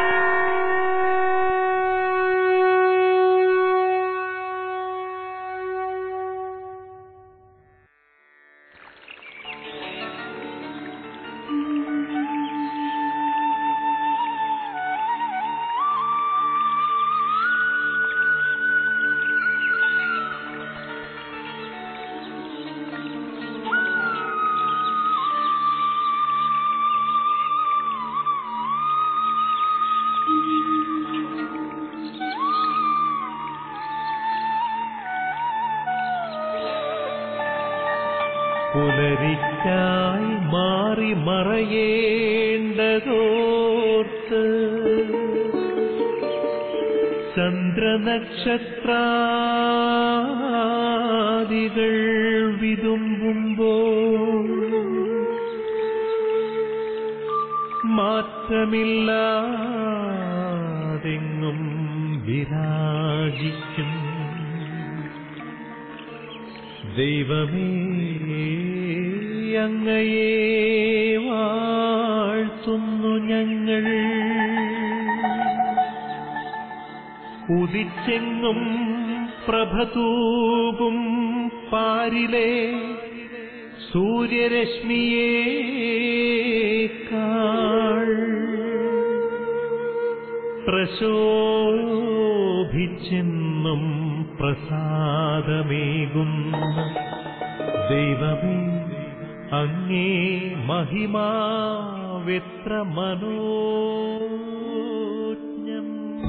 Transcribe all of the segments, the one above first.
പുലരിക്കായി മാറി മറയേണ്ടതോർത്ത് ചന്ദ്രനക്ഷത്രാദികൾ വിതുമ്പുമ്പോൾ മാറ്റമില്ലാതെങ്ങും വിരാജിക്കും ദൈവമേ അങ്ങയെ വാഴ്ത്തുന്നു ഞങ്ങൾ ഉദിച്ചെങ്ങും പ്രഭതൂകും പാരിലെ സൂര്യരശ്മിയേക്കാൾ പ്രശോഭിച്ചെന്നും പ്രസാദമേകുന്ന ദൈവമേ അങ്ങേ മഹിമാവെത്ര മനോജ്ഞം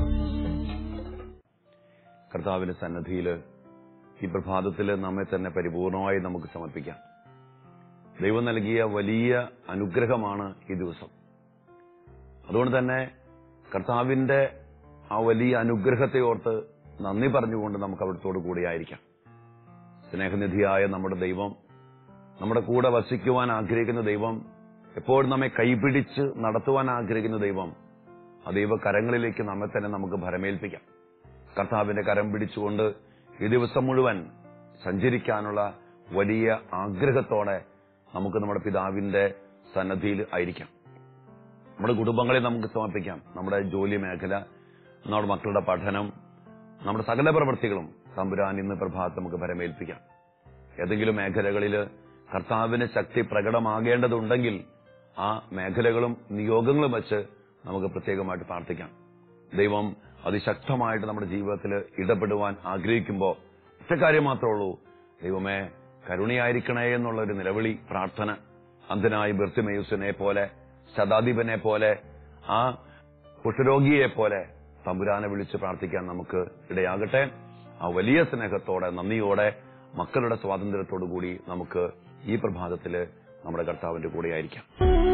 കർത്താവിന്റെ സന്നദ്ധിയിൽ ഈ പ്രഭാതത്തിൽ നമ്മെ തന്നെ പരിപൂർണമായി നമുക്ക് സമർപ്പിക്കാം ദൈവം നൽകിയ വലിയ അനുഗ്രഹമാണ് ഈ ദിവസം അതുകൊണ്ട് തന്നെ കർത്താവിന്റെ ആ വലിയ അനുഗ്രഹത്തെ ഓർത്ത് നന്ദി പറഞ്ഞുകൊണ്ട് നമുക്ക് അവിടത്തോടു കൂടിയായിരിക്കാം സ്നേഹനിധിയായ നമ്മുടെ ദൈവം നമ്മുടെ കൂടെ വസിക്കുവാൻ ആഗ്രഹിക്കുന്ന ദൈവം എപ്പോഴും നമ്മെ കൈപിടിച്ച് നടത്തുവാൻ ആഗ്രഹിക്കുന്ന ദൈവം ആ ദൈവ കരങ്ങളിലേക്ക് നമ്മെ തന്നെ നമുക്ക് ഭരമേൽപ്പിക്കാം കർത്താവിന്റെ കരം പിടിച്ചുകൊണ്ട് ഈ ദിവസം മുഴുവൻ സഞ്ചരിക്കാനുള്ള വലിയ ആഗ്രഹത്തോടെ നമുക്ക് നമ്മുടെ പിതാവിന്റെ സന്നദ്ധിയിൽ ആയിരിക്കാം നമ്മുടെ കുടുംബങ്ങളെ നമുക്ക് സമർപ്പിക്കാം നമ്മുടെ ജോലി മേഖല നമ്മുടെ മക്കളുടെ പഠനം നമ്മുടെ സകല പ്രവൃത്തികളും തമ്പുരാൻ ഇന്ന് പ്രഭാതം നമുക്ക് പരമേൽപ്പിക്കാം ഏതെങ്കിലും മേഖലകളിൽ കർത്താവിന് ശക്തി പ്രകടമാകേണ്ടതുണ്ടെങ്കിൽ ആ മേഖലകളും നിയോഗങ്ങളും വെച്ച് നമുക്ക് പ്രത്യേകമായിട്ട് പ്രാർത്ഥിക്കാം ദൈവം അതിശക്തമായിട്ട് നമ്മുടെ ജീവിതത്തിൽ ഇടപെടുവാൻ ആഗ്രഹിക്കുമ്പോൾ ഒറ്റ കാര്യം മാത്രമേ ഉള്ളൂ ദൈവമേ കരുണയായിരിക്കണേ എന്നുള്ള ഒരു നിലവിളി പ്രാർത്ഥന അന്ധനായി ബെർത്തിമയൂസിനെ പോലെ ശതാധിപനെ പോലെ ആ കുഷ്ഠരോഗിയെ പോലെ തമ്പുരാനെ വിളിച്ച് പ്രാർത്ഥിക്കാൻ നമുക്ക് ഇടയാകട്ടെ ആ വലിയ സ്നേഹത്തോടെ നന്ദിയോടെ മക്കളുടെ സ്വാതന്ത്ര്യത്തോടു കൂടി നമുക്ക് ഈ പ്രഭാതത്തില് നമ്മുടെ കർത്താവിന്റെ കൂടെയായിരിക്കാം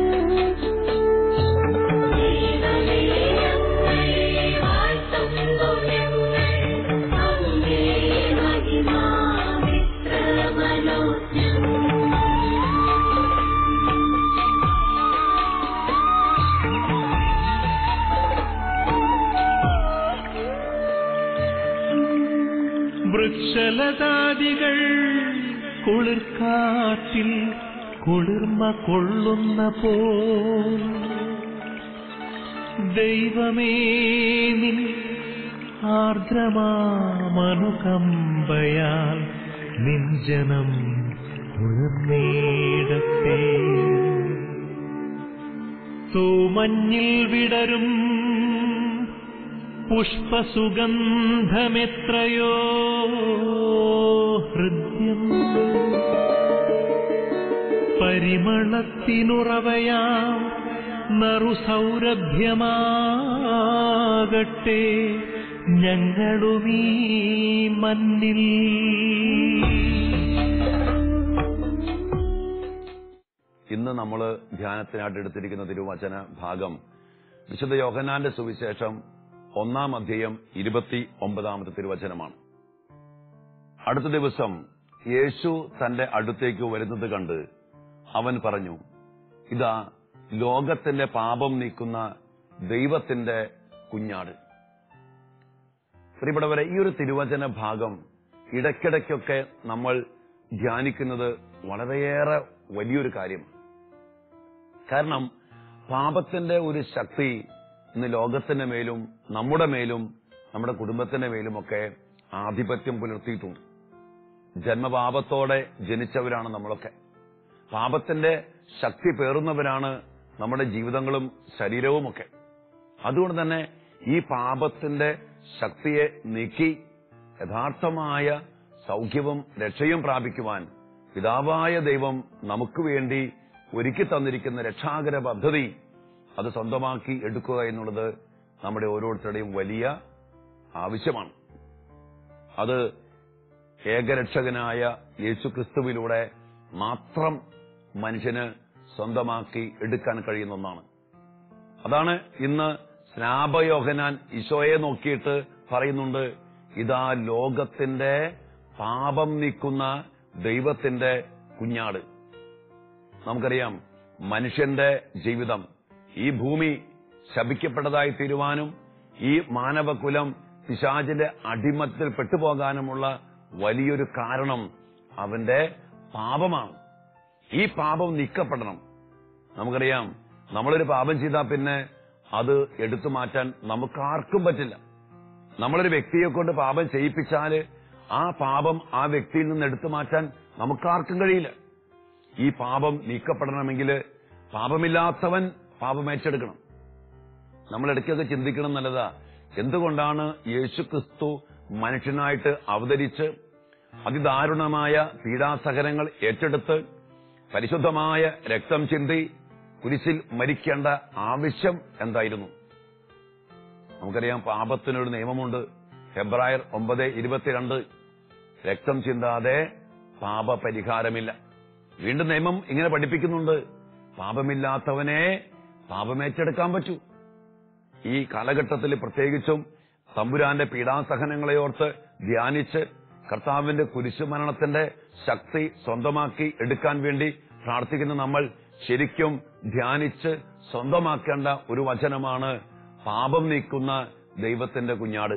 വൃക്ഷലതാദികൾ കുളിർക്കാറ്റിൽ കുളിർമ കൊള്ളുന്ന പോ ദൈവമേ നിൻ ആർദ്രമാമനുകമ്പയാൽ നിൻ ജനം കുളിർന്നേടത്തെ തൂമഞ്ഞിൽ വിടരും പുഷ്പസുഗന്ധമെത്രയോ ഹൃദ്യം പരിമളത്തിനുറവയാം നറുസൗരഭ്യമാകട്ടെ ഞങ്ങളുമീ മണ്ണിൽ ഇന്ന് നമ്മൾ ധ്യാനത്തിനായിട്ട് എടുത്തിരിക്കുന്ന തിരുവചന ഭാഗം വിശുദ്ധ യോഹനാന്റെ സുവിശേഷം ഒന്നാം അധ്യായം ഇരുപത്തി ഒമ്പതാമത്തെ തിരുവചനമാണ് അടുത്ത ദിവസം യേശു തന്റെ അടുത്തേക്ക് വരുന്നത് കണ്ട് അവൻ പറഞ്ഞു ഇതാ ലോകത്തിന്റെ പാപം നീക്കുന്ന ദൈവത്തിന്റെ കുഞ്ഞാട് പ്രിയപ്പെട്ടവരെ ഈ ഒരു തിരുവചന ഭാഗം ഇടയ്ക്കിടയ്ക്കൊക്കെ നമ്മൾ ധ്യാനിക്കുന്നത് വളരെയേറെ വലിയൊരു കാര്യമാണ് കാരണം പാപത്തിന്റെ ഒരു ശക്തി ഇന്ന് ലോകത്തിന്റെ മേലും നമ്മുടെ മേലും നമ്മുടെ കുടുംബത്തിന്റെ മേലുമൊക്കെ ആധിപത്യം പുലർത്തിയിട്ടുണ്ട് ജന്മപാപത്തോടെ ജനിച്ചവരാണ് നമ്മളൊക്കെ പാപത്തിന്റെ ശക്തി പേറുന്നവരാണ് നമ്മുടെ ജീവിതങ്ങളും ശരീരവുമൊക്കെ അതുകൊണ്ട് തന്നെ ഈ പാപത്തിന്റെ ശക്തിയെ നീക്കി യഥാർത്ഥമായ സൗഖ്യവും രക്ഷയും പ്രാപിക്കുവാൻ പിതാവായ ദൈവം നമുക്ക് വേണ്ടി ഒരുക്കി തന്നിരിക്കുന്ന രക്ഷാകര പദ്ധതി അത് സ്വന്തമാക്കി എടുക്കുക എന്നുള്ളത് നമ്മുടെ ഓരോരുത്തരുടെയും വലിയ ആവശ്യമാണ് അത് ഏകരക്ഷകനായ യേശുക്രിസ്തുവിലൂടെ മാത്രം മനുഷ്യന് സ്വന്തമാക്കി എടുക്കാൻ കഴിയുന്ന ഒന്നാണ് അതാണ് ഇന്ന് സ്നാപയോഹനാൻ ഈശോയെ നോക്കിയിട്ട് പറയുന്നുണ്ട് ഇതാ ലോകത്തിന്റെ പാപം നീക്കുന്ന ദൈവത്തിന്റെ കുഞ്ഞാട് നമുക്കറിയാം മനുഷ്യന്റെ ജീവിതം ഈ ഭൂമി ശപിക്കപ്പെട്ടതായി തീരുവാനും ഈ മാനവകുലം പിശാചിന്റെ അടിമത്തിൽ പെട്ടുപോകാനുമുള്ള വലിയൊരു കാരണം അവന്റെ പാപമാണ് ഈ പാപം നീക്കപ്പെടണം നമുക്കറിയാം നമ്മളൊരു പാപം ചെയ്താൽ പിന്നെ അത് എടുത്തു മാറ്റാൻ നമുക്കാർക്കും പറ്റില്ല നമ്മളൊരു വ്യക്തിയെ കൊണ്ട് പാപം ചെയ്യിപ്പിച്ചാല് ആ പാപം ആ വ്യക്തിയിൽ നിന്ന് എടുത്തു മാറ്റാൻ നമുക്കാർക്കും കഴിയില്ല ഈ പാപം നീക്കപ്പെടണമെങ്കിൽ പാപമില്ലാത്തവൻ പാപം ഏറ്റെടുക്കണം നമ്മൾ ഇടയ്ക്കൊക്കെ ചിന്തിക്കണം നല്ലതാ എന്തുകൊണ്ടാണ് യേശു ക്രിസ്തു മനുഷ്യനായിട്ട് അവതരിച്ച് അതിദാരുണമായ പീഡാസഹനങ്ങൾ ഏറ്റെടുത്ത് പരിശുദ്ധമായ രക്തം ചിന്തി കുരിശിൽ മരിക്കേണ്ട ആവശ്യം എന്തായിരുന്നു നമുക്കറിയാം പാപത്തിനൊരു നിയമമുണ്ട് ഫെബ്രുവരി ഒമ്പത് ഇരുപത്തിരണ്ട് രക്തം ചിന്താതെ പാപപരിഹാരമില്ല വീണ്ടും നിയമം ഇങ്ങനെ പഠിപ്പിക്കുന്നുണ്ട് പാപമില്ലാത്തവനെ പാപമേറ്റെടുക്കാൻ പറ്റൂ ഈ കാലഘട്ടത്തിൽ പ്രത്യേകിച്ചും തമ്പുരാന്റെ പീഡാസഹനങ്ങളെ ഓർത്ത് ധ്യാനിച്ച് കർത്താവിന്റെ കുരിശുമരണത്തിന്റെ ശക്തി സ്വന്തമാക്കി എടുക്കാൻ വേണ്ടി പ്രാർത്ഥിക്കുന്ന നമ്മൾ ശരിക്കും ധ്യാനിച്ച് സ്വന്തമാക്കേണ്ട ഒരു വചനമാണ് പാപം നീക്കുന്ന ദൈവത്തിന്റെ കുഞ്ഞാട്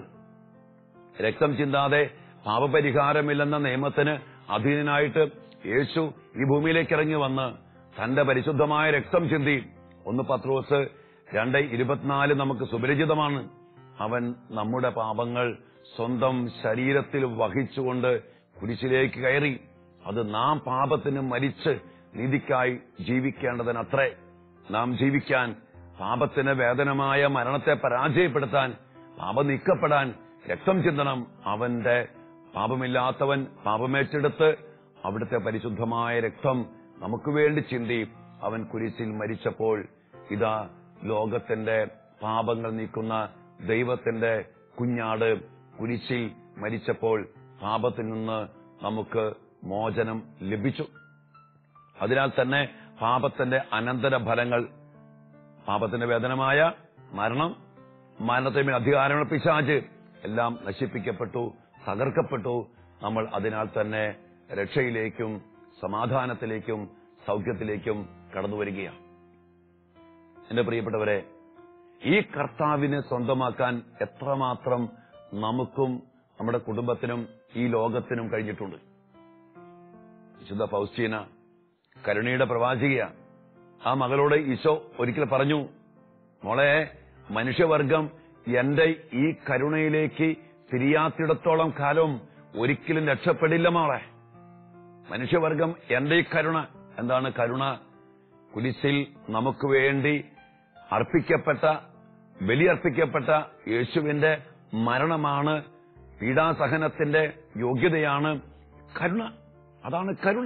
രക്തം ചിന്താതെ പാപപരിഹാരമില്ലെന്ന നിയമത്തിന് അധീനനായിട്ട് യേശു ഈ ഭൂമിയിലേക്ക് ഇറങ്ങി വന്ന് തന്റെ പരിശുദ്ധമായ രക്തം ചിന്തി ഒന്ന് പത്രോസ് രണ്ട് ഇരുപത്തിനാല് നമുക്ക് സുപരിചിതമാണ് അവൻ നമ്മുടെ പാപങ്ങൾ സ്വന്തം ശരീരത്തിൽ വഹിച്ചുകൊണ്ട് കുരിശിലേക്ക് കയറി അത് നാം പാപത്തിന് മരിച്ച് നീതിക്കായി ജീവിക്കേണ്ടതിനത്രേ നാം ജീവിക്കാൻ പാപത്തിന് വേദനമായ മരണത്തെ പരാജയപ്പെടുത്താൻ പാപം നീക്കപ്പെടാൻ രക്തം ചിന്തണം അവന്റെ പാപമില്ലാത്തവൻ പാപമേറ്റെടുത്ത് അവിടുത്തെ പരിശുദ്ധമായ രക്തം നമുക്ക് വേണ്ടി ചിന്തി അവൻ കുരിശിൽ മരിച്ചപ്പോൾ ഇതാ ലോകത്തിന്റെ പാപങ്ങൾ നീക്കുന്ന ദൈവത്തിന്റെ കുഞ്ഞാട് കുരിശിൽ മരിച്ചപ്പോൾ പാപത്തിൽ നിന്ന് നമുക്ക് മോചനം ലഭിച്ചു അതിനാൽ തന്നെ പാപത്തിന്റെ അനന്തര ഫലങ്ങൾ പാപത്തിന്റെ വേദനമായ മരണം മരണത്തിന് അധികാരമുള്ള പിശാച് എല്ലാം നശിപ്പിക്കപ്പെട്ടു തകർക്കപ്പെട്ടു നമ്മൾ അതിനാൽ തന്നെ രക്ഷയിലേക്കും സമാധാനത്തിലേക്കും സൗഖ്യത്തിലേക്കും കടന്നു വരികയാണ് എന്റെ പ്രിയപ്പെട്ടവരെ ഈ കർത്താവിനെ സ്വന്തമാക്കാൻ എത്രമാത്രം നമുക്കും നമ്മുടെ കുടുംബത്തിനും ഈ ലോകത്തിനും കഴിഞ്ഞിട്ടുണ്ട് വിശുദ്ധ ഫൗസ്റ്റീന കരുണയുടെ പ്രവാചിക ആ മകളോട് ഈശോ ഒരിക്കൽ പറഞ്ഞു മോളെ മനുഷ്യവർഗം എന്റെ ഈ കരുണയിലേക്ക് തിരിയാത്തിടത്തോളം കാലം ഒരിക്കലും രക്ഷപ്പെടില്ല മോളെ മനുഷ്യവർഗം എന്റെ ഈ കരുണ എന്താണ് കരുണ കുരിശിൽ നമുക്ക് വേണ്ടി അർപ്പിക്കപ്പെട്ട ബലിയർപ്പിക്കപ്പെട്ട യേശുവിന്റെ മരണമാണ് പീഡാസഹനത്തിന്റെ യോഗ്യതയാണ് കരുണ അതാണ് കരുണ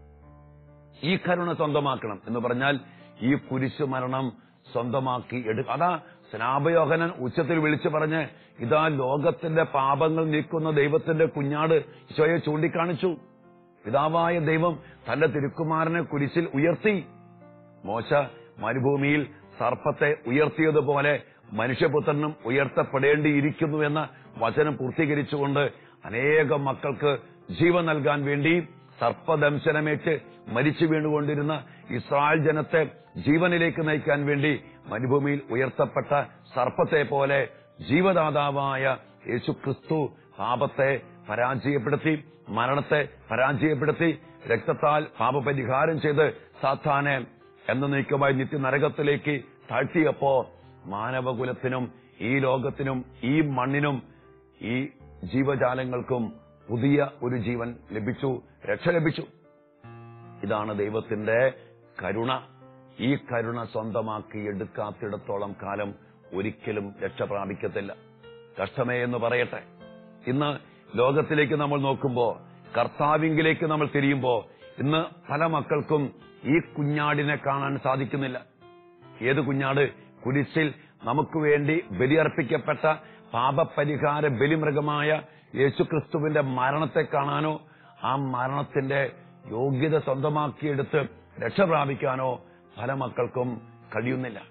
ഈ കരുണ സ്വന്തമാക്കണം എന്ന് പറഞ്ഞാൽ ഈ കുരിശു മരണം സ്വന്തമാക്കി എടുക്കുക അതാ സ്നാപയോഹനൻ ഉച്ചത്തിൽ വിളിച്ചു പറഞ്ഞ് ഇതാ ലോകത്തിന്റെ പാപങ്ങൾ നീക്കുന്ന ദൈവത്തിന്റെ കുഞ്ഞാട് ഈശോയെ ചൂണ്ടിക്കാണിച്ചു പിതാവായ ദൈവം തന്റെ തിരുക്കുമാരനെ കുരിശിൽ ഉയർത്തി മോശ മരുഭൂമിയിൽ സർപ്പത്തെ ഉയർത്തിയതുപോലെ മനുഷ്യപുത്രനും ഉയർത്തപ്പെടേണ്ടിയിരിക്കുന്നു എന്ന വചനം പൂർത്തീകരിച്ചുകൊണ്ട് അനേകം മക്കൾക്ക് ജീവൻ നൽകാൻ വേണ്ടി സർപ്പദംശനമേറ്റ് മരിച്ചു വീണുകൊണ്ടിരുന്ന ഇസ്രായേൽ ജനത്തെ ജീവനിലേക്ക് നയിക്കാൻ വേണ്ടി മരുഭൂമിയിൽ ഉയർത്തപ്പെട്ട സർപ്പത്തെ പോലെ ജീവദാതാവായ യേശുക്രിസ്തു പാപത്തെ പരാജയപ്പെടുത്തി മരണത്തെ പരാജയപ്പെടുത്തി രക്തത്താൽ പാപപരിഹാരം ചെയ്ത് സാത്താനെ എന്നേക്കുമായി നിത്യനരകത്തിലേക്ക് താഴ്ത്തിയപ്പോ മാനവകുലത്തിനും ഈ ലോകത്തിനും ഈ മണ്ണിനും ഈ ജീവജാലങ്ങൾക്കും പുതിയ ഒരു ജീവൻ ലഭിച്ചു രക്ഷ ലഭിച്ചു ഇതാണ് ദൈവത്തിന്റെ കരുണ ഈ കരുണ സ്വന്തമാക്കി എടുക്കാത്തിടത്തോളം കാലം ഒരിക്കലും രക്ഷ പ്രാപിക്കത്തില്ല കഷ്ടമേ എന്ന് പറയട്ടെ ഇന്ന് ലോകത്തിലേക്ക് നമ്മൾ നോക്കുമ്പോ കർത്താവിങ്കിലേക്ക് നമ്മൾ തിരിയുമ്പോ ഇന്ന് പല മക്കൾക്കും ഈ കുഞ്ഞാടിനെ കാണാൻ സാധിക്കുന്നില്ല ഏത് കുഞ്ഞാട് കുരിശിൽ നമുക്ക് വേണ്ടി ബലിയർപ്പിക്കപ്പെട്ട പാപപരിഹാര ബലിമൃഗമായ യേശുക്രിസ്തുവിന്റെ മരണത്തെ കാണാനോ ആ മരണത്തിന്റെ യോഗ്യത സ്വന്തമാക്കിയെടുത്ത് രക്ഷ പ്രാപിക്കാനോ പല മക്കൾക്കും കഴിയുന്നില്ല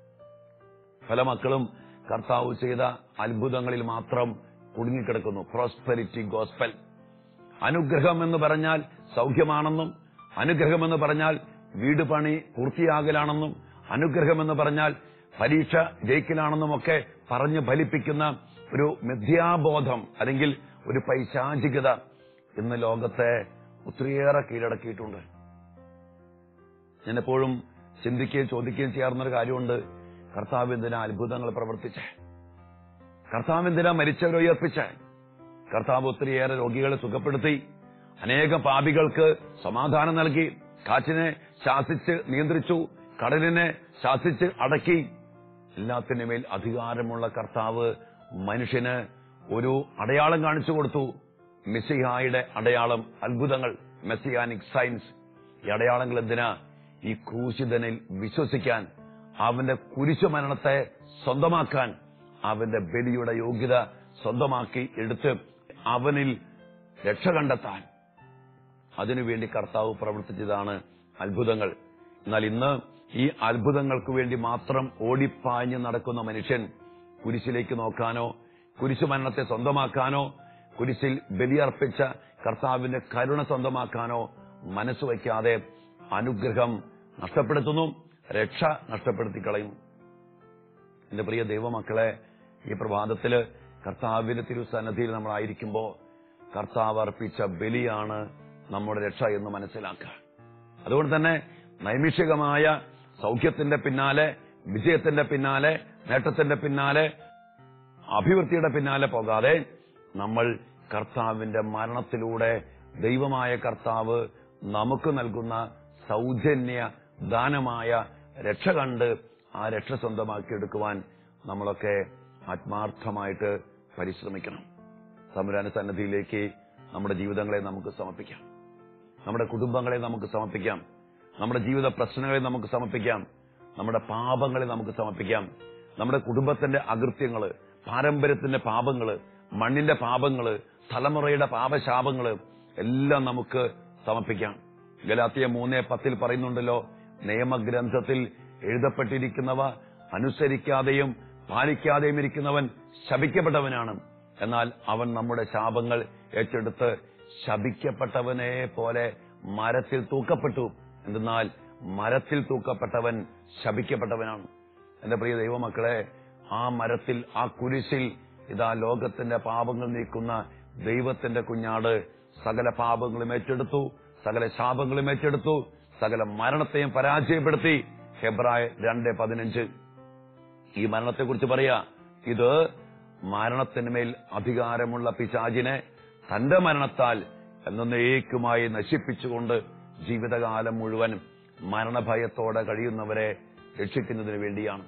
പല മക്കളും കർത്താവ് ചെയ്ത അത്ഭുതങ്ങളിൽ മാത്രം കുടുങ്ങിക്കിടക്കുന്നു പ്രോസ്പെരിറ്റി ഗോസ്പൽ അനുഗ്രഹം എന്ന് പറഞ്ഞാൽ സൗഖ്യമാണെന്നും അനുഗ്രഹം എന്ന് പറഞ്ഞാൽ വീട് പണി പൂർത്തിയാകലാണെന്നും അനുഗ്രഹം എന്ന് പറഞ്ഞാൽ പരീക്ഷ ജയിക്കലാണെന്നും ഒക്കെ പറഞ്ഞ് ഫലിപ്പിക്കുന്ന ഒരു മിഥ്യാബോധം അല്ലെങ്കിൽ ഒരു പൈശാചികത ഇന്ന് ലോകത്തെ ഒത്തിരിയേറെ കീഴടക്കിയിട്ടുണ്ട് ഞാൻ എപ്പോഴും ചിന്തിക്കുകയും ചോദിക്കുകയും ചെയ്യാറുന്നൊരു കാര്യമുണ്ട് കർത്താവ് എന്തിനാ അത്ഭുതങ്ങൾ പ്രവർത്തിച്ചേ കർത്താവ് എന്തിനാ മരിച്ചവരെ ഉയർപ്പിച്ചേ കർത്താവ് ഒത്തിരിയേറെ രോഗികളെ സുഖപ്പെടുത്തി അനേകം പാപികൾക്ക് സമാധാനം നൽകി കാറ്റിനെ ശാസിച്ച് നിയന്ത്രിച്ചു കടലിനെ ശാസിച്ച് അടക്കി എല്ലാത്തിനു മേൽ അധികാരമുള്ള കർത്താവ് മനുഷ്യന് ഒരു അടയാളം കാണിച്ചു കൊടുത്തു മെസ്സിഹായുടെ അടയാളം അത്ഭുതങ്ങൾ മെസ്സിയാനിക് സയൻസ് ഈ അടയാളങ്ങൾ എന്തിനാ ഈ ക്രൂശിതനിൽ വിശ്വസിക്കാൻ അവന്റെ കുരിശു മരണത്തെ സ്വന്തമാക്കാൻ അവന്റെ ബലിയുടെ യോഗ്യത സ്വന്തമാക്കി എടുത്ത് അവനിൽ രക്ഷ കണ്ടെത്താൻ അതിനുവേണ്ടി കർത്താവ് പ്രവർത്തിച്ചതാണ് അത്ഭുതങ്ങൾ എന്നാൽ ഇന്ന് ഈ അത്ഭുതങ്ങൾക്ക് വേണ്ടി മാത്രം ഓടിപ്പാഞ്ഞ് നടക്കുന്ന മനുഷ്യൻ കുരിശിലേക്ക് നോക്കാനോ കുരിശു മരണത്തെ സ്വന്തമാക്കാനോ കുരിശിൽ ബലിയർപ്പിച്ച കർത്താവിന്റെ കരുണ സ്വന്തമാക്കാനോ മനസ്സ് വയ്ക്കാതെ അനുഗ്രഹം നഷ്ടപ്പെടുത്തുന്നു രക്ഷ നഷ്ടപ്പെടുത്തി കളയുന്നു എന്റെ പ്രിയ ദൈവമക്കളെ ഈ പ്രഭാതത്തില് കർത്താവിന്റെ തിരുസന്നധിയിൽ നമ്മളായിരിക്കുമ്പോ കർത്താവ് അർപ്പിച്ച ബലിയാണ് നമ്മുടെ രക്ഷ എന്ന് മനസ്സിലാക്കുക അതുകൊണ്ട് തന്നെ നൈമിഷികമായ സൗഖ്യത്തിന്റെ പിന്നാലെ വിജയത്തിന്റെ പിന്നാലെ നേട്ടത്തിന്റെ പിന്നാലെ അഭിവൃദ്ധിയുടെ പിന്നാലെ പോകാതെ നമ്മൾ കർത്താവിന്റെ മരണത്തിലൂടെ ദൈവമായ കർത്താവ് നമുക്ക് നൽകുന്ന സൗജന്യ ദാനമായ രക്ഷ കണ്ട് ആ രക്ഷ സ്വന്തമാക്കിയെടുക്കുവാൻ നമ്മളൊക്കെ ആത്മാർത്ഥമായിട്ട് പരിശ്രമിക്കണം തമ്പുരാന സന്നദ്ധിയിലേക്ക് നമ്മുടെ ജീവിതങ്ങളെ നമുക്ക് സമർപ്പിക്കാം നമ്മുടെ കുടുംബങ്ങളെ നമുക്ക് സമർപ്പിക്കാം നമ്മുടെ ജീവിത പ്രശ്നങ്ങളെ നമുക്ക് സമർപ്പിക്കാം നമ്മുടെ പാപങ്ങളെ നമുക്ക് സമർപ്പിക്കാം നമ്മുടെ കുടുംബത്തിന്റെ അകൃത്യങ്ങള് പാരമ്പര്യത്തിന്റെ പാപങ്ങള് മണ്ണിന്റെ പാപങ്ങള് തലമുറയുടെ പാപശാപങ്ങള് എല്ലാം നമുക്ക് സമർപ്പിക്കാം ഗലാത്തിയ മൂന്നേ പത്തിൽ പറയുന്നുണ്ടല്ലോ നിയമഗ്രന്ഥത്തിൽ എഴുതപ്പെട്ടിരിക്കുന്നവ അനുസരിക്കാതെയും പാലിക്കാതെയും ഇരിക്കുന്നവൻ ശപിക്കപ്പെട്ടവനാണ് എന്നാൽ അവൻ നമ്മുടെ ശാപങ്ങൾ ഏറ്റെടുത്ത് ശപിക്കപ്പെട്ടവനെ പോലെ മരത്തിൽ തൂക്കപ്പെട്ടു എന്തെന്നാൽ മരത്തിൽ തൂക്കപ്പെട്ടവൻ ശപിക്കപ്പെട്ടവനാണ് എന്റെ പ്രിയ ദൈവമക്കളെ ആ മരത്തിൽ ആ കുരിശിൽ ഇതാ ലോകത്തിന്റെ പാപങ്ങൾ നീക്കുന്ന ദൈവത്തിന്റെ കുഞ്ഞാട് സകല പാപങ്ങളും ഏറ്റെടുത്തു സകല ശാപങ്ങളും ഏറ്റെടുത്തു സകല മരണത്തെയും പരാജയപ്പെടുത്തി ഹെബ്രായ രണ്ട് പതിനഞ്ച് ഈ മരണത്തെക്കുറിച്ച് പറയാ ഇത് മരണത്തിന്മേൽ അധികാരമുള്ള പിശാചിനെ തന്റെ മരണത്താൽ എന്നേക്കുമായി നശിപ്പിച്ചുകൊണ്ട് ജീവിതകാലം മുഴുവൻ മരണഭയത്തോടെ കഴിയുന്നവരെ രക്ഷിക്കുന്നതിന് വേണ്ടിയാണ്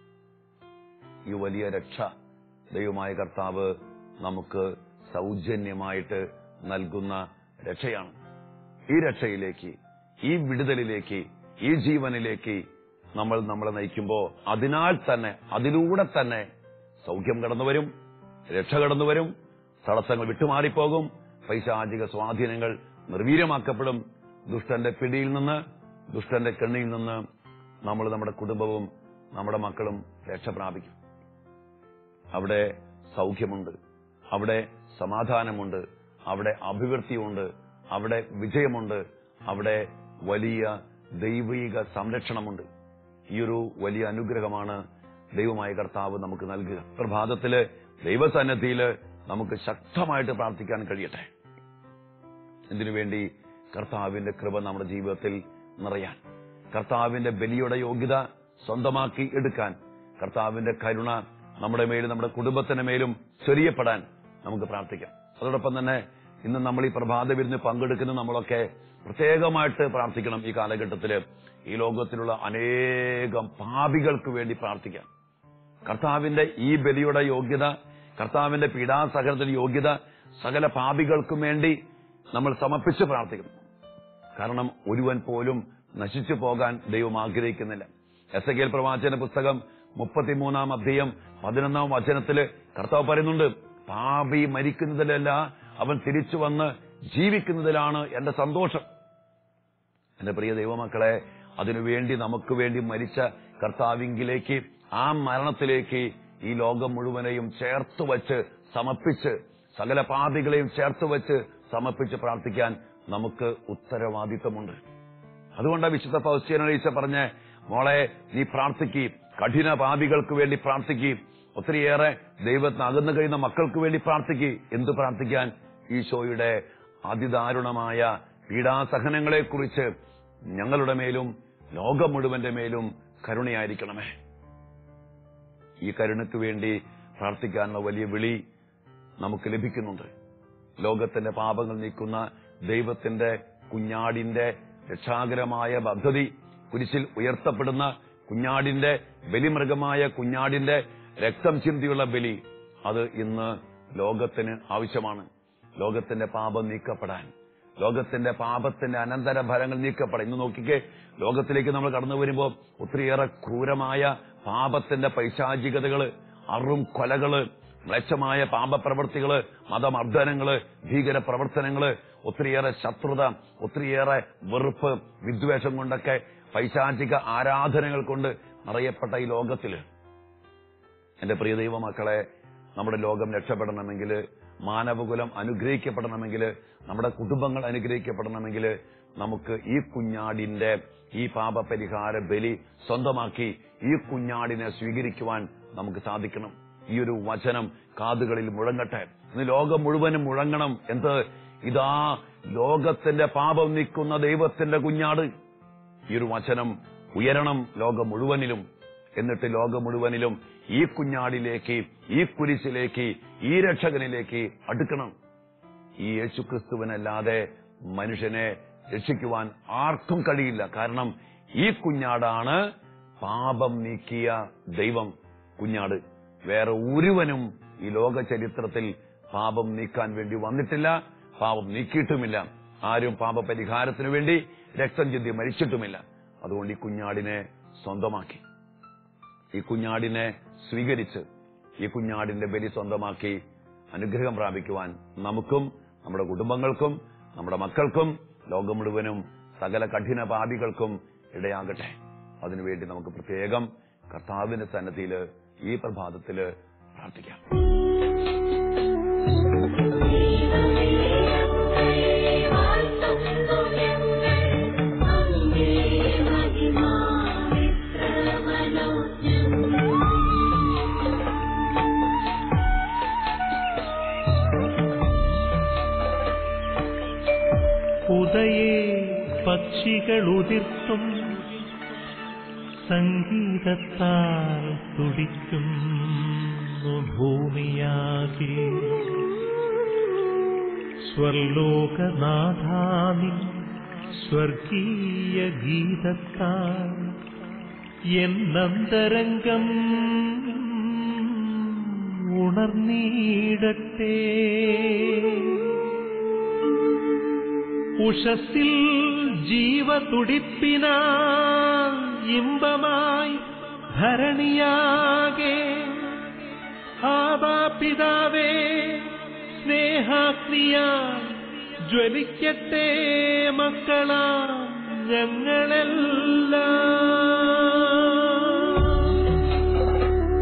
ഈ വലിയ രക്ഷ ദൈവമായ കർത്താവ് നമുക്ക് സൗജന്യമായിട്ട് നൽകുന്ന രക്ഷയാണ് ഈ രക്ഷയിലേക്ക് ഈ വിടുതലിലേക്ക് ഈ ജീവനിലേക്ക് നമ്മൾ നമ്മളെ നയിക്കുമ്പോൾ അതിനാൽ തന്നെ അതിലൂടെ തന്നെ സൗഖ്യം കടന്നുവരും രക്ഷ കടന്നുവരും തടസ്സങ്ങൾ വിട്ടുമാറിപ്പോകും പൈശാചിക സ്വാധീനങ്ങൾ നിർവീര്യമാക്കപ്പെടും ദുഷ്ടന്റെ പിടിയിൽ നിന്ന് ദുഷ്ടന്റെ കെണിയിൽ നിന്ന് നമ്മൾ നമ്മുടെ കുടുംബവും നമ്മുടെ മക്കളും രക്ഷ പ്രാപിക്കും അവിടെ സൗഖ്യമുണ്ട് അവിടെ സമാധാനമുണ്ട് അവിടെ അഭിവൃദ്ധിയുണ്ട് അവിടെ വിജയമുണ്ട് അവിടെ വലിയ ദൈവിക സംരക്ഷണമുണ്ട് ഈ ഒരു വലിയ അനുഗ്രഹമാണ് ദൈവമായ കർത്താവ് നമുക്ക് നൽകുക പ്രഭാതത്തില് ദൈവസന്നദ്ധിയില് നമുക്ക് ശക്തമായിട്ട് പ്രാർത്ഥിക്കാൻ കഴിയട്ടെ ഇതിനു വേണ്ടി കർത്താവിന്റെ കൃപ നമ്മുടെ ജീവിതത്തിൽ നിറയാൻ കർത്താവിന്റെ ബലിയുടെ യോഗ്യത സ്വന്തമാക്കി എടുക്കാൻ കർത്താവിന്റെ കരുണ നമ്മുടെ മേലും നമ്മുടെ കുടുംബത്തിന്റെ മേലും ചൊരിയപ്പെടാൻ നമുക്ക് പ്രാർത്ഥിക്കാം അതോടൊപ്പം തന്നെ ഇന്ന് നമ്മൾ ഈ പ്രഭാത വിരുന്ന് പങ്കെടുക്കുന്ന നമ്മളൊക്കെ പ്രത്യേകമായിട്ട് പ്രാർത്ഥിക്കണം ഈ കാലഘട്ടത്തില് ഈ ലോകത്തിലുള്ള അനേകം പാപികൾക്ക് വേണ്ടി പ്രാർത്ഥിക്കാം കർത്താവിന്റെ ഈ ബലിയുടെ യോഗ്യത കർത്താവിന്റെ പീഡാസഹനത്തിന്റെ യോഗ്യത സകല പാപികൾക്കും വേണ്ടി നമ്മൾ സമർപ്പിച്ച് പ്രാർത്ഥിക്കണം കാരണം ഒരുവൻ പോലും നശിച്ചു പോകാൻ ദൈവം ആഗ്രഹിക്കുന്നില്ല എസ് എ പ്രവാചന പുസ്തകം മുപ്പത്തിമൂന്നാം അധ്യയം പതിനൊന്നാം വചനത്തില് കർത്താവ് പറയുന്നുണ്ട് പാപി മരിക്കുന്നതിലല്ല അവൻ തിരിച്ചു വന്ന് ജീവിക്കുന്നതിലാണ് എന്റെ സന്തോഷം എന്റെ പ്രിയ ദൈവമക്കളെ അതിനുവേണ്ടി നമുക്ക് വേണ്ടി മരിച്ച കർത്താവിങ്കിലേക്ക് ആ മരണത്തിലേക്ക് ഈ ലോകം മുഴുവനെയും ചേർത്ത് വച്ച് സമർപ്പിച്ച് സകല പാപികളെയും ചേർത്ത് വച്ച് സമർപ്പിച്ച് പ്രാർത്ഥിക്കാൻ നമുക്ക് ഉത്തരവാദിത്തമുണ്ട് അതുകൊണ്ടാണ് വിശുദ്ധ പൗസ്യനീച്ച പറഞ്ഞ മോളെ നീ പ്രാർത്ഥിക്കി കഠിന പാപികൾക്ക് വേണ്ടി പ്രാർത്ഥിക്കി ഒത്തിരിയേറെ ദൈവത്തിന് അകന്നു കഴിയുന്ന മക്കൾക്ക് വേണ്ടി പ്രാർത്ഥിക്കി എന്ത് പ്രാർത്ഥിക്കാൻ ഈശോയുടെ അതിദാരുണമായ പീഡാസഹനങ്ങളെക്കുറിച്ച് ഞങ്ങളുടെ മേലും ലോകം മുഴുവന്റെ മേലും കരുണയായിരിക്കണമേ ഈ കരുണയ്ക്ക് വേണ്ടി പ്രാർത്ഥിക്കാനുള്ള വലിയ വിളി നമുക്ക് ലഭിക്കുന്നുണ്ട് ലോകത്തിന്റെ പാപങ്ങൾ നീക്കുന്ന ദൈവത്തിന്റെ കുഞ്ഞാടിന്റെ രക്ഷാകരമായ പദ്ധതി കുരിശിൽ ഉയർത്തപ്പെടുന്ന കുഞ്ഞാടിന്റെ ബലിമൃഗമായ കുഞ്ഞാടിന്റെ രക്തം ചിന്തിയുള്ള ബലി അത് ഇന്ന് ലോകത്തിന് ആവശ്യമാണ് ലോകത്തിന്റെ പാപം നീക്കപ്പെടാൻ ലോകത്തിന്റെ പാപത്തിന്റെ അനന്തര ഫലങ്ങൾ നീക്കപ്പെടാൻ ഇന്ന് നോക്കിക്കേ ലോകത്തിലേക്ക് നമ്മൾ കടന്നു വരുമ്പോൾ ഒത്തിരിയേറെ ക്രൂരമായ പാപത്തിന്റെ പൈശാചികതകള് അറും കൊലകള് മ്ലേച്ഛമായ പാപപ്രവൃത്തികള് മതമർദ്ദനങ്ങള് ഭീകര പ്രവർത്തനങ്ങള് ഒത്തിരിയേറെ ശത്രുത ഒത്തിരിയേറെ വെറുപ്പ് വിദ്വേഷം കൊണ്ടൊക്കെ പൈശാചിക ആരാധനകൾ കൊണ്ട് നിറയപ്പെട്ട ഈ ലോകത്തില് എന്റെ പ്രിയ ദൈവമക്കളെ നമ്മുടെ ലോകം രക്ഷപ്പെടണമെങ്കിൽ മാനവകുലം അനുഗ്രഹിക്കപ്പെടണമെങ്കിൽ നമ്മുടെ കുടുംബങ്ങൾ അനുഗ്രഹിക്കപ്പെടണമെങ്കിൽ നമുക്ക് ഈ കുഞ്ഞാടിന്റെ ഈ പാപപരിഹാര ബലി സ്വന്തമാക്കി ഈ കുഞ്ഞാടിനെ സ്വീകരിക്കുവാൻ നമുക്ക് സാധിക്കണം ഈ ഒരു വചനം കാതുകളിൽ മുഴങ്ങട്ടെ ഇന്ന് ലോകം മുഴുവനും മുഴങ്ങണം എന്ത് ഇതാ ലോകത്തിന്റെ പാപം നീക്കുന്ന ദൈവത്തിന്റെ കുഞ്ഞാട് ഈ ഒരു വചനം ഉയരണം ലോകം മുഴുവനിലും എന്നിട്ട് ലോകം മുഴുവനിലും ഈ കുഞ്ഞാടിലേക്ക് ഈ കുരിശിലേക്ക് ഈ രക്ഷകനിലേക്ക് അടുക്കണം ഈ യേശുക്രിസ്തുവിനല്ലാതെ മനുഷ്യനെ രക്ഷിക്കുവാൻ ആർക്കും കഴിയില്ല കാരണം ഈ കുഞ്ഞാടാണ് പാപം നീക്കിയ ദൈവം കുഞ്ഞാട് വേറെ ഒരുവനും ഈ ലോക ചരിത്രത്തിൽ പാപം നീക്കാൻ വേണ്ടി വന്നിട്ടില്ല പാപം നീക്കിയിട്ടുമില്ല ആരും പാപപരിഹാരത്തിനു വേണ്ടി രക്തം ചിന്തി മരിച്ചിട്ടുമില്ല അതുകൊണ്ട് ഈ കുഞ്ഞാടിനെ സ്വന്തമാക്കി ഈ കുഞ്ഞാടിനെ സ്വീകരിച്ച് ഈ കുഞ്ഞാടിന്റെ ബലി സ്വന്തമാക്കി അനുഗ്രഹം പ്രാപിക്കുവാൻ നമുക്കും നമ്മുടെ കുടുംബങ്ങൾക്കും നമ്മുടെ മക്കൾക്കും ലോകം മുഴുവനും സകല കഠിന പാപികൾക്കും ഇടയാകട്ടെ അതിനുവേണ്ടി നമുക്ക് പ്രത്യേകം കർത്താവിന്റെ സന്നദ്ധിയില് ഈ പ്രഭാതത്തില് പ്രാർത്ഥിക്കാം ഉദയേ പക്ഷികൾ ഉതിർത്തും സംഗീതത്താൽ തുടിക്കുന്നു ഭൂമിയാകെ സ്വർലോകനാഥാനി സ്വർഗീയ ഗീതത്താൽ എന്നന്തരംഗം ഉണർന്നീടട്ടെ ഉഷസ്സിൽ ജീവതുടിപ്പിന ഇമ്പമായി ധരണിയാകെ ആബാപിതാവേ സ്നേഹാഗ്നിയ ജ്വലിക്കട്ടെ മക്കളാ ഞങ്ങളെല്ലാം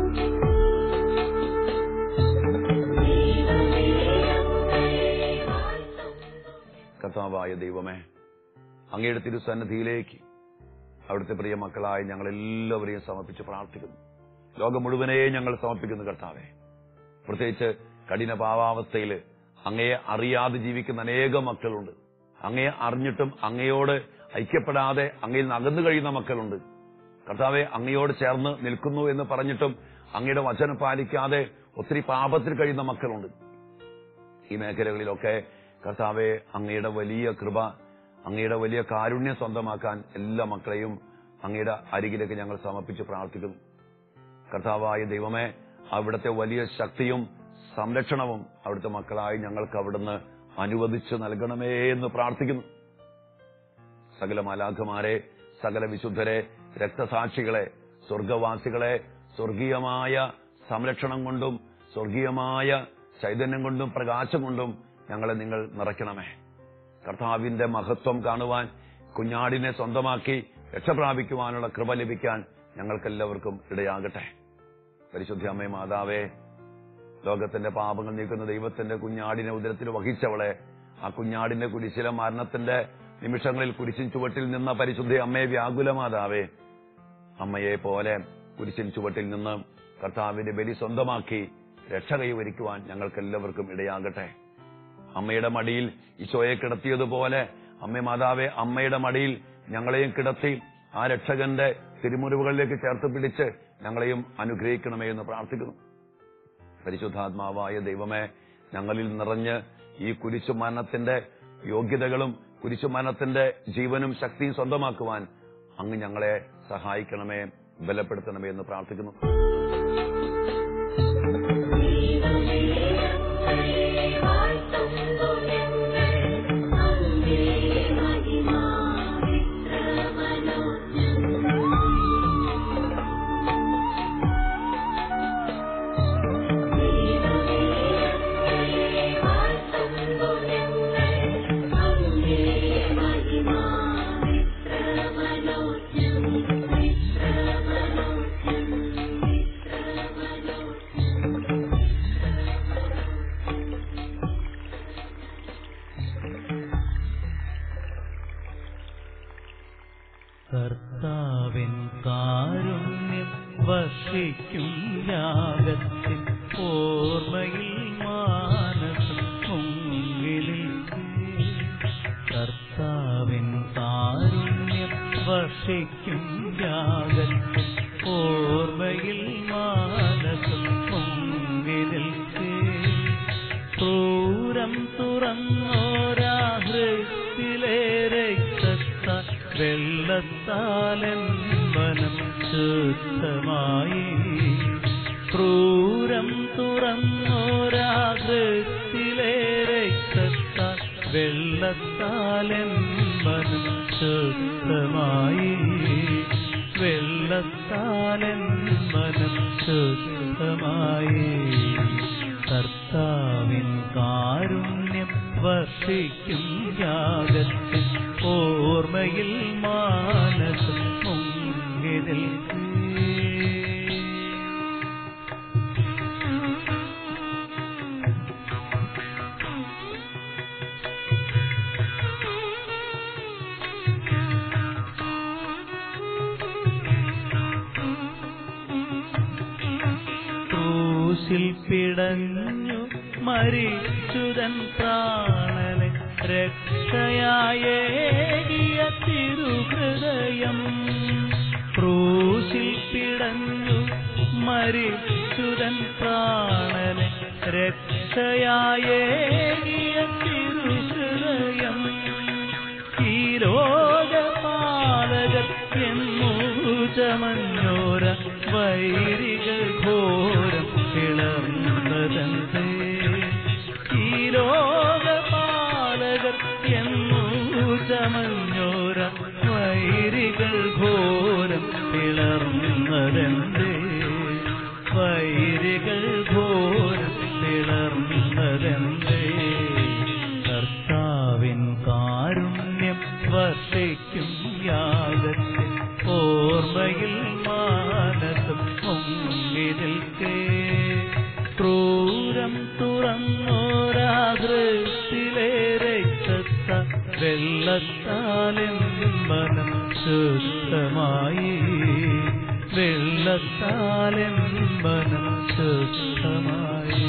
കർത്താവായ ദൈവമേ അങ്ങയുടെ തിരുസന്നിധിയിലേക്ക് അവിടുത്തെ പ്രിയ മക്കളായ ഞങ്ങൾ എല്ലാവരെയും സമർപ്പിച്ച് പ്രാർത്ഥിക്കുന്നു ലോകം മുഴുവനെയും ഞങ്ങൾ സമർപ്പിക്കുന്നു കർത്താവെ പ്രത്യേകിച്ച് കഠിന പാവാവസ്ഥയിൽ അങ്ങയെ അറിയാതെ ജീവിക്കുന്ന അനേകം മക്കളുണ്ട് അങ്ങയെ അറിഞ്ഞിട്ടും അങ്ങയോട് ഐക്യപ്പെടാതെ അങ്ങയിൽ നിന്ന് അകന്നു കഴിയുന്ന മക്കളുണ്ട് കർത്താവെ അങ്ങയോട് ചേർന്ന് നിൽക്കുന്നു എന്ന് പറഞ്ഞിട്ടും അങ്ങയുടെ വചനം പാലിക്കാതെ ഒത്തിരി പാപത്തിൽ കഴിയുന്ന മക്കളുണ്ട് ഈ മേഖലകളിലൊക്കെ കർത്താവെ അങ്ങയുടെ വലിയ കൃപ അങ്ങയുടെ വലിയ കാരുണ്യം സ്വന്തമാക്കാൻ എല്ലാ മക്കളെയും അങ്ങയുടെ അരികിലേക്ക് ഞങ്ങൾ സമർപ്പിച്ച് പ്രാർത്ഥിക്കുന്നു കർത്താവായ ദൈവമേ അവിടുത്തെ വലിയ ശക്തിയും സംരക്ഷണവും അവിടുത്തെ മക്കളായി ഞങ്ങൾക്ക് അവിടുന്ന് അനുവദിച്ച് നൽകണമേ എന്ന് പ്രാർത്ഥിക്കുന്നു സകല മാലാഖമാരെ സകല വിശുദ്ധരെ രക്തസാക്ഷികളെ സ്വർഗവാസികളെ സ്വർഗീയമായ സംരക്ഷണം കൊണ്ടും സ്വർഗീയമായ ചൈതന്യം കൊണ്ടും പ്രകാശം കൊണ്ടും ഞങ്ങളെ നിങ്ങൾ നിറയ്ക്കണമേ കർത്താവിന്റെ മഹത്വം കാണുവാൻ കുഞ്ഞാടിനെ സ്വന്തമാക്കി രക്ഷപ്രാപിക്കുവാനുള്ള കൃപ ലഭിക്കാൻ ഞങ്ങൾക്കെല്ലാവർക്കും ഇടയാകട്ടെ പരിശുദ്ധ അമ്മേ മാതാവേ ലോകത്തിന്റെ പാപങ്ങൾ നീക്കുന്ന ദൈവത്തിന്റെ കുഞ്ഞാടിനെ ഉദരത്തിൽ വഹിച്ചവളെ ആ കുഞ്ഞാടിന്റെ കുരിശിലെ മരണത്തിന്റെ നിമിഷങ്ങളിൽ കുരിശിൻ ചുവട്ടിൽ നിന്ന പരിശുദ്ധ അമ്മയെ വ്യാകുല മാതാവേ അമ്മയെ പോലെ കുരിശിൻ ചുവട്ടിൽ നിന്ന് കർത്താവിന്റെ ബലി സ്വന്തമാക്കി രക്ഷ കൈവരിക്കുവാൻ ഞങ്ങൾക്ക് എല്ലാവർക്കും ഇടയാകട്ടെ അമ്മയുടെ മടിയിൽ ഈശോയെ കിടത്തിയതുപോലെ അമ്മ മാതാവെ അമ്മയുടെ മടിയിൽ ഞങ്ങളെയും കിടത്തി ആ രക്ഷകന്റെ തിരുമുറിവുകളിലേക്ക് ചേർത്ത് പിടിച്ച് ഞങ്ങളെയും അനുഗ്രഹിക്കണമേ എന്ന് പ്രാർത്ഥിക്കുന്നു പരിശുദ്ധാത്മാവായ ദൈവമേ ഞങ്ങളിൽ നിറഞ്ഞ് ഈ കുരിശു മരണത്തിന്റെ യോഗ്യതകളും കുരിശു മരണത്തിന്റെ ജീവനും ശക്തിയും സ്വന്തമാക്കുവാൻ അങ്ങ് ഞങ്ങളെ സഹായിക്കണമേ ബലപ്പെടുത്തണമേ എന്ന് പ്രാർത്ഥിക്കുന്നു കർത്താവിൻ കാരുണ്യം വർഷിക്കും യാഗത്തിൽ ഓർമ്മയിൽ മാനസം പൊങ്ങിലിൽ കർത്താവിൻ കാരുണ്യം വർഷിക്കും യാഗത്തിൽ ഓർമ്മയിൽ മാനസം പൊങ്ങിലിൽ ക്രൂരം തുറന്നോരാ ഹൃത്തിലെ രക്തത്ത വെള്ളത്താലൻ വനം ശുദ്ധമായി ക്രൂരം തുറന്നോരാ ഹൃത്തിലെ രക്തത്ത വെള്ളത്താലൻ വനം ശുദ്ധമായി വെള്ളത്താലൻ വനം ശുദ്ധമായി കർത്താവിൻ കാരുണ്യം വർഷിക്കും യാഗത്തിൽ ഓർമ്മയിൽ മാനസം മുങ്ങിൽ ക്രൂശിൽ പിടഞ്ഞു മരിച്ചുതൻ പ്രാണനെ രക്ഷയായേകിയ തിരുഹൃദയം ക്രൂശിൽ പിടഞ്ഞു മരിച്ചുതൻ പ്രാണനെ രക്ഷയായേകിയ തിരുഹൃദയം ഈ ലോകപാലകർ എന്നൂ ചമഞ്ഞോര വൈരികൾ ഘോരം പിളർന്നതന്തേ ഈ ലോകപാലകർ എന്നൂ ചമഞ്ഞോര വൈരികൾ ഘോരം പിളർന്നതന്തേ വൈരികൾ ഘോരം പിളർന്നതന്തേ കർത്താവിൻ കാരുണ്യം വർഷിക്കും യാഗത്തിൽ ഓർമ്മയിൽ മാനസം പൊങ്ങിനിൽക്കേ ക്രൂരം തുറന്നോരാകൃത്തിലെ രക്തത്ത വെള്ളത്താലും മനം ശുദ്ധമായി വെള്ളത്താലും മനം ശുദ്ധമായി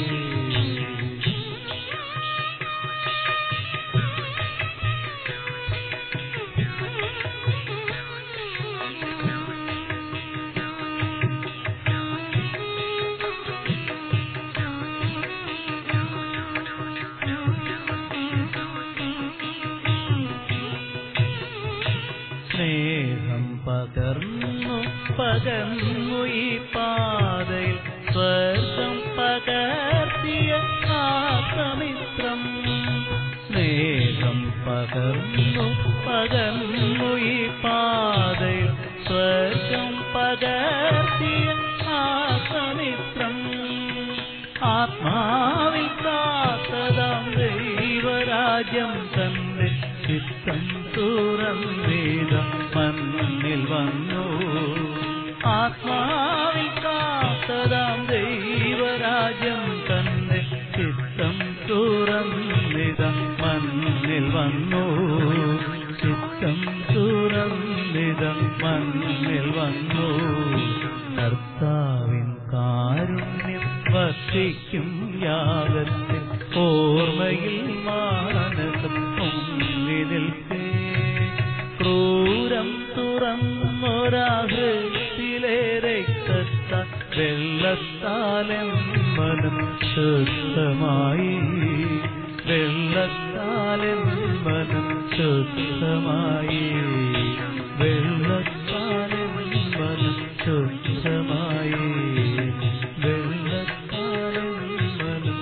പകർന്നു ഈ പാതയിൽ സ്വർഗം പകർത്തിയ ആസമിത്രം സ്നേഹം പകർന്നു പകർന്നു ഈ പാതയിൽ സ്വർഗം പകർത്തിയ ആസമിത്രം ആത്മാവിൽ കാത്തതാം ദൈവരാജ്യം തന്നെ ചിത്തം തുറന്നീത മണ്ണിൽ വന്നു ആത്മാവിൽ കാത്തതാം ദൈവരാജ്യം തന്നെ ചിത്തം തുറന്നിത മണ്ണിൽ വന്നു ചിത്തം തുറന്നിത മണ്ണിൽ വന്നു കർത്താവിൻ കാരുണ്യം വർഷിക്കും യാഗത്തിൽ ഓർമ്മയിൽ മാനസം പൊങ്ങി നിൽക്കേ ക്രൂരം തുറന്നൊരാഹൃത്തിലേറെ കത്ത വെള്ളത്താലം മനം ശുദ്ധമായി വെള്ളത്താലം മനം ശുദ്ധമായി വെള്ളത്താലം മനം ശുദ്ധമായി വെള്ളത്താലം മനം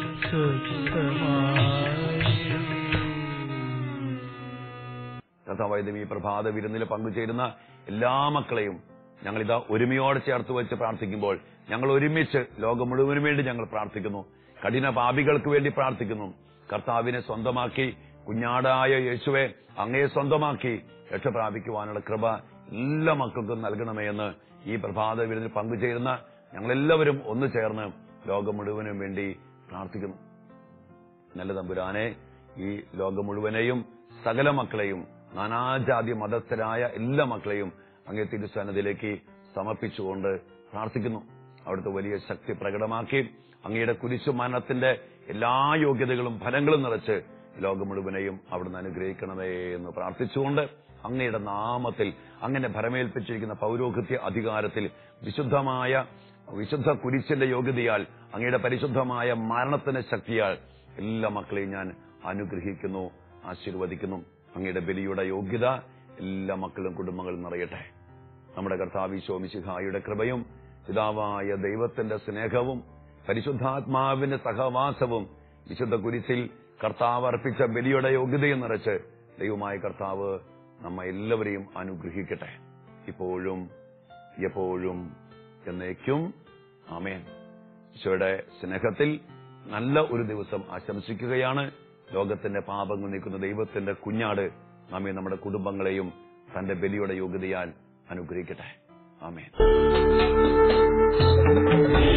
ശുദ്ധമായി കഥാവൈദ്യം ഈ പ്രഭാത വിരുന്നിൽ പങ്കുചേരുന്ന എല്ലാ മക്കളെയും ഞങ്ങൾ ഇതാ ഒരുമയോടെ ചേർത്ത് വെച്ച് പ്രാർത്ഥിക്കുമ്പോൾ ഞങ്ങൾ ഒരുമിച്ച് ലോകം മുഴുവനും വേണ്ടി ഞങ്ങൾ പ്രാർത്ഥിക്കുന്നു കഠിന പാപികൾക്ക് വേണ്ടി പ്രാർത്ഥിക്കുന്നു കർത്താവിനെ സ്വന്തമാക്കി കുഞ്ഞാടായ യേശുവെ അങ്ങയെ സ്വന്തമാക്കി രക്ഷ പ്രാപിക്കുവാനുള്ള കൃപ എല്ലാ മക്കൾക്കും നൽകണമേ എന്ന് ഈ പ്രഭാത വിരുന്നിൽ പങ്കുചേരുന്ന ഞങ്ങളെല്ലാവരും ഒന്ന് ചേർന്ന് ലോകം മുഴുവനും വേണ്ടി പ്രാർത്ഥിക്കുന്നു നല്ല തമ്പുരാനെ ഈ ലോകം മുഴുവനെയും സകല മക്കളെയും നാനാജാതി മതസ്ഥരായ എല്ലാ മക്കളെയും അങ്ങേ തിരുസന്നതിലേക്ക് സമർപ്പിച്ചുകൊണ്ട് പ്രാർത്ഥിക്കുന്നു അവിടുത്തെ വലിയ ശക്തി പ്രകടമാക്കി അങ്ങയുടെ കുരിശു മരണത്തിന്റെ എല്ലാ യോഗ്യതകളും ഫലങ്ങളും നിറച്ച് ലോകം മുഴുവനെയും അവിടുന്ന് അനുഗ്രഹിക്കണമേ എന്ന് പ്രാർത്ഥിച്ചുകൊണ്ട് അങ്ങയുടെ നാമത്തിൽ അങ്ങനെ ഭരമേൽപ്പിച്ചിരിക്കുന്ന പൗരോഹിത്യ അധികാരത്തിൽ വിശുദ്ധമായ വിശുദ്ധ കുരിശിന്റെ യോഗ്യതയാൽ അങ്ങയുടെ പരിശുദ്ധമായ മരണത്തിന്റെ ശക്തിയാൽ എല്ലാ മക്കളെയും ഞാൻ അനുഗ്രഹിക്കുന്നു ആശീർവദിക്കുന്നു അങ്ങയുടെ ബലിയുടെ യോഗ്യത എല്ലാ മക്കളും കുടുംബങ്ങളും നിറയട്ടെ നമ്മുടെ കർത്താവിശോമിശിഹായുടെ കൃപയും പിതാവായ ദൈവത്തിന്റെ സ്നേഹവും പരിശുദ്ധാത്മാവിന്റെ സഹവാസവും വിശുദ്ധ കുരിശിൽ കർത്താവ് അർപ്പിച്ച ബലിയുടെ യോഗ്യതയും നിറച്ച് ദൈവമായ കർത്താവ് നമ്മ എല്ലാവരെയും അനുഗ്രഹിക്കട്ടെ ഇപ്പോഴും എപ്പോഴും എന്നേക്കും ആമേൻ ഈശോയുടെ സ്നേഹത്തിൽ നല്ല ഒരു ദിവസം ആശംസിക്കുകയാണ് ലോകത്തിന്റെ പാപങ്ങൾ നീക്കുന്ന ദൈവത്തിന്റെ കുഞ്ഞാട് നമ്മെ നമ്മുടെ കുടുംബങ്ങളെയും തന്റെ ബലിയുടെ യോഗ്യതയാൽ അനുഗ്രഹിക്കട്ടെ ആമേൻ